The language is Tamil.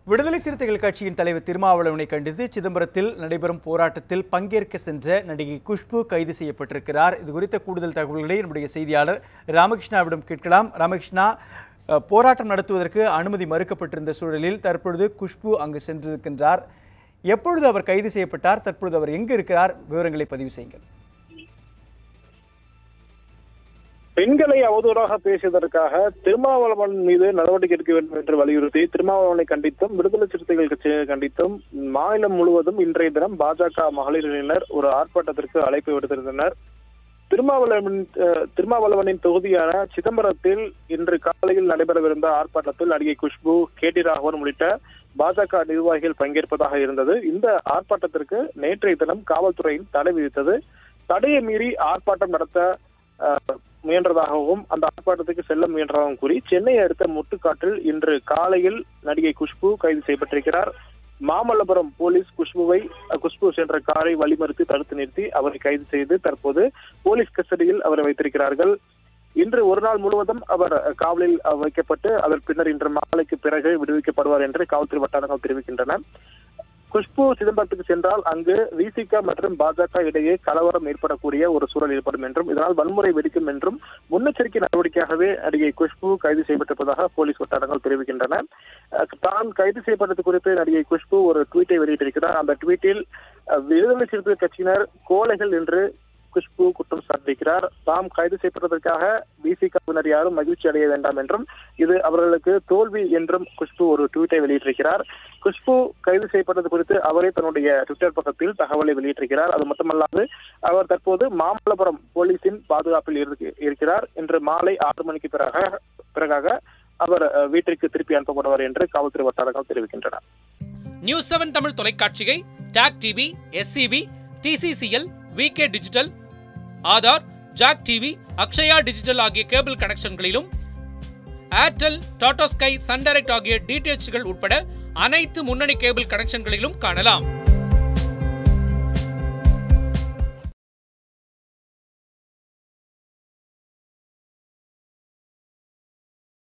விடுதலை சிறுத்தைகள் கட்சியின் தலைவர் திருமாவளவனை கண்டித்து சிதம்பரத்தில் நடைபெறும் போராட்டத்தில் பங்கேற்க சென்ற நடிகை குஷ்பு கைது செய்யப்பட்டிருக்கிறார் இது குறித்த கூடுதல் தகவல்களை நம்முடைய செய்தியாளர் ராமகிருஷ்ணாவிடம் கேட்கலாம் ராமகிருஷ்ணா அஹ், போராட்டம் நடத்துவதற்கு அனுமதி மறுக்கப்பட்டிருந்த சூழலில் தற்பொழுது குஷ்பு அங்கு சென்றிருக்கின்றார் எப்பொழுது அவர் கைது செய்யப்பட்டார் தற்பொழுது அவர் எங்கு இருக்கிறார் விவரங்களை பதிவு செய்யுங்கள் பெண்களை அவதூறாக பேசியதற்காக திருமாவளவன் மீது நடவடிக்கை எடுக்க வேண்டும் என்று வலியுறுத்தி திருமாவளவனை கண்டித்தும் விடுதலை சிறுத்தைகள் கட்சியை கண்டித்தும் மாநிலம் முழுவதும் இன்றைய தினம் பாஜக மகளிரினர் ஒரு ஆர்ப்பாட்டத்திற்கு அழைப்பு விடுத்திருந்தனர் திருமாவளவன் அஹ், திருமாவளவனின் தொகுதியான சிதம்பரத்தில் இன்று காலையில் நடைபெறவிருந்த ஆர்ப்பாட்டத்தில் நடிகை குஷ்பு கே டி ராகவன் உள்ளிட்ட பாஜக நிர்வாகிகள் பங்கேற்பதாக இருந்தது இந்த ஆர்ப்பாட்டத்திற்கு நேற்றைய தினம் காவல்துறையில் தடை விதித்தது தடையை மீறி ஆர்ப்பாட்டம் நடத்த அஹ், முயன்றதாகவும் அந்த ஆர்ப்பாட்டத்துக்கு செல்ல முயன்றதாகவும் கூறி சென்னை அடுத்த முட்டுக்காட்டில் இன்று காலையில் நடிகை குஷ்பு கைது செய்யப்பட்டிருக்கிறார் மாமல்லபுரம் போலீஸ் குஷ்புவை அஹ், குஷ்பு சென்ற காரை வழிமறித்து தடுத்து நிறுத்தி அவரை கைது செய்து தற்போது போலீஸ் கஸ்டடியில் அவரை வைத்திருக்கிறார்கள் இன்று ஒரு நாள் முழுவதும் அவர் அஹ், காவலில் அஹ், வைக்கப்பட்டு அதன் பின்னர் இன்று மாலைக்கு பிறகு விடுவிக்கப்படுவார் என்று காவல்துறை வட்டாரங்கள் தெரிவிக்கின்றன குஷ்பு சிதம்பரத்துக்கு சென்றால் அங்கு விசிக மற்றும் பாஜக இடையே கலவரம் ஏற்படக்கூடிய ஒரு சூழல் ஏற்படும் என்றும் இதனால் வன்முறை வெடிக்கும் என்றும் முன்னெச்சரிக்கை நடவடிக்கையாகவே நடிகை குஷ்பு கைது செய்யப்பட்டிருப்பதாக போலீஸ் வட்டாரங்கள் தெரிவிக்கின்றன அஹ், தான் கைது செய்யப்பட்டது குறித்து நடிகை குஷ்பு ஒரு ட்வீட்டை வெளியிட்டிருக்கிறார் அந்த ட்வீட்டில் அஹ், விடுதலை சிறுத்தை கட்சியினர் கோழைகள் என்று குஷ்பு குற்றம் சாட்டியிருக்கிறார் தாம் கைது செய்யப்பட்டதற்காக பிசிகவினர் யாரும் மகிழ்ச்சி அடைய வேண்டாம் என்றும் இது அவர்களுக்கு தோல்வி என்றும் குஷ்பு ஒரு ட்வீட்டை வெளியிட்டிருக்கிறார் குஷ்பு கைது செய்யப்பட்டது குறித்து அவரே தன்னுடைய ட்விட்டர் பக்கத்தில் தகவலை வெளியிட்டிருக்கிறார் அது மட்டுமல்லாது அவர் தற்போது மாமல்லபுரம் போலீசின் பாதுகாப்பில் இருக்கு- இருக்கிறார் இன்று மாலை ஆறு மணிக்கு பிறகு பிறகாக அவர் அஹ், வீட்டிற்கு திருப்பி அனுப்பப்படுவார் என்று காவல்துறை வட்டாரங்கள் தெரிவிக்கின்றன நியூஸ் செவன் தமிழ் தொலைக்காட்சியை TAC TV SCV TCCL VK digital Aadhaar Jack TV Akshaya digital ஆகிய கேபிள் கனெக்ஷன்களிலும் Airtel Tata Sky Sun Direct ஆகிய டிடிஎச்கள் உட்பட அனைத்து முன்னணி கேபிள் கனெக்ஷன்களிலும் காணலாம்